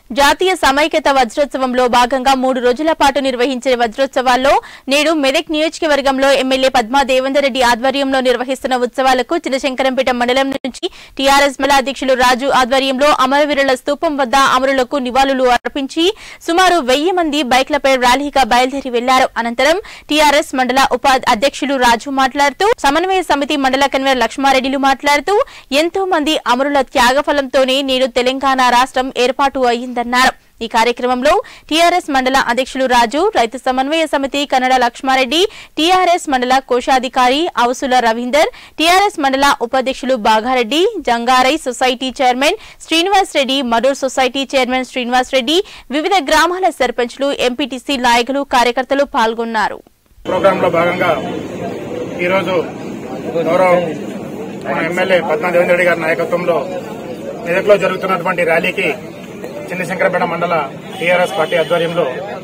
జాతీయ సమైక్యత వజ్రోత్సవంలో భాగంగా మూడు రోజుల పాటు నిర్వహించిన వజ్రోత్సవాల్లో నేడు మెదక్ నియోజకవర్గంలో ఎమ్మెల్యే పద్మా దేవేందర్ రెడ్డి ఆధ్వర్యంలో నిర్వహిస్తున్న ఉత్సవాలకు చిన్నశంకరంపేట మండలం నుంచి టీఆర్ఎస్ మండల అధ్యక్షులు రాజు ఆధ్వర్యంలో అమరవీరుల స్తూపం వద్ద అమరులకు నివాళులు అర్పించి సుమారు వెయ్యి మంది బైక్లపై ర్యాలీగా బయలుదేరి వెళ్లారు అనంతరం టీఆర్ఎస్ మండల ఉప అధ్యక్షులు రాజు మాట్లాడుతూ సమన్వయ సమితి మండల కన్వీనర్ లక్ష్మారెడ్డిలు మాట్లాడుతూ ఎంతో మంది అమరుల త్యాగఫలంతోనే నేడు తెలంగాణ రాష్ట్రం ఏర్పాటు అయిందన్నారు ఈ కార్యక్రమంలో టీఆర్ఎస్ మండల అధ్యక్షులు రాజు రైతు సమన్వయ సమితి కన్నడ లక్ష్మారెడ్డి టీఆర్ఎస్ మండల కోశాధికారి అవసుల రవీందర్ టీఆర్ఎస్ మండల ఉపాధ్యక్షులు Bagareddy Jangarai society chairman Srinivas Reddy Madur society chairman Srinivas Reddy వివిధ గ్రామాల సర్పంచ్లు ఎంపీటీసీ నాయకులు కార్యకర్తలు పాల్గొన్నారు ప్రోగ్రామ్ లో భాగంగా ఈరోజు గౌరవ మన ఎమ్మెల్యే పద్మా దేవేంద్ర రెడ్డి గారి నాయకత్వంలో మెదక్లో జరుగుతున్నటువంటి ర్యాలీకి చిన్నశంకరపేట మండల టీఆర్ఎస్ పార్టీ ఆధ్వర్యంలో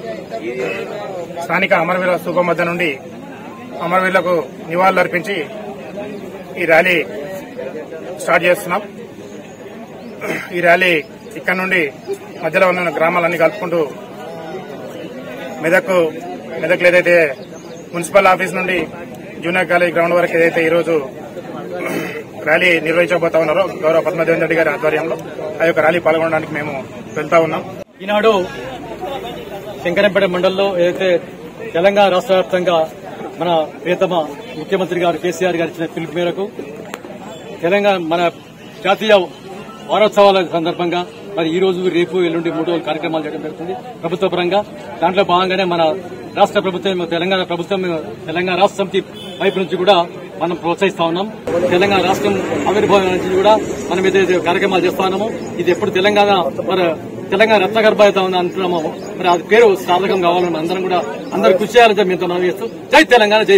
స్థానిక అమరవీర స్థూపం వద్ద నుండి అమరవీరులకు నివాళులర్పించి ఈ ర్యాలీ స్టార్ట్ చేస్తున్నాం ఈ ర్యాలీ ఇక్కడ నుండి మధ్యలో ఉన్న గ్రామాలన్నీ కలుపుకుంటూ మెదక్ మెదక్లో ఏదైతే మున్సిపల్ ఆఫీస్ నుండి జూనియర్ కాలేజ్ గ్రౌండ్ వరకు ఏదైతే ఈరోజు ర్యాలీ నిర్వహించబోతా ఉన్నారో గౌరవ పద్మదేవేంద్ర రెడ్డి గారి ఆధ్వర్యంలో ఆ యొక్క ర్యాలీ పాల్గొనడానికి మేము వెళ్తా ఉన్నాం ఈనాడు శంకరంపేట మండలంలో ఏదైతే తెలంగాణ రాష్ట్ర వ్యాప్తంగా మన ప్రియతమ ముఖ్యమంత్రి గారు కేసీఆర్ గారు ఇచ్చిన పిలుపు మేరకు తెలంగాణ మన జాతీయ వారోత్సవాల సందర్భంగా మరి ఈ రోజు రేపు ఎల్లుండి మూడు రోజులు కార్యక్రమాలు చేయడం జరుగుతుంది ప్రభుత్వ పరంగా దాంట్లో భాగంగానే మన రాష్ట్ర ప్రభుత్వం తెలంగాణ ప్రభుత్వం తెలంగాణ రాష్ట్ర సమితి వైపు నుంచి కూడా మనం ప్రోత్సహిస్తా ఉన్నాం తెలంగాణ రాష్ట్రం ఆవిర్భావం నుంచి కూడా మనం ఏదైతే కార్యక్రమాలు చేస్తా ఉన్నామో ఇది ఎప్పుడు తెలంగాణ మరి తెలంగాణ రత్నగర్భాయిత ఉంది అంటున్నామో మరి అది పేరు సాధకం కావాలని అందరం కూడా అందరూ కృషి చేయాలని చెప్పి మీతో మనం చేస్తూ జై తెలంగాణ జై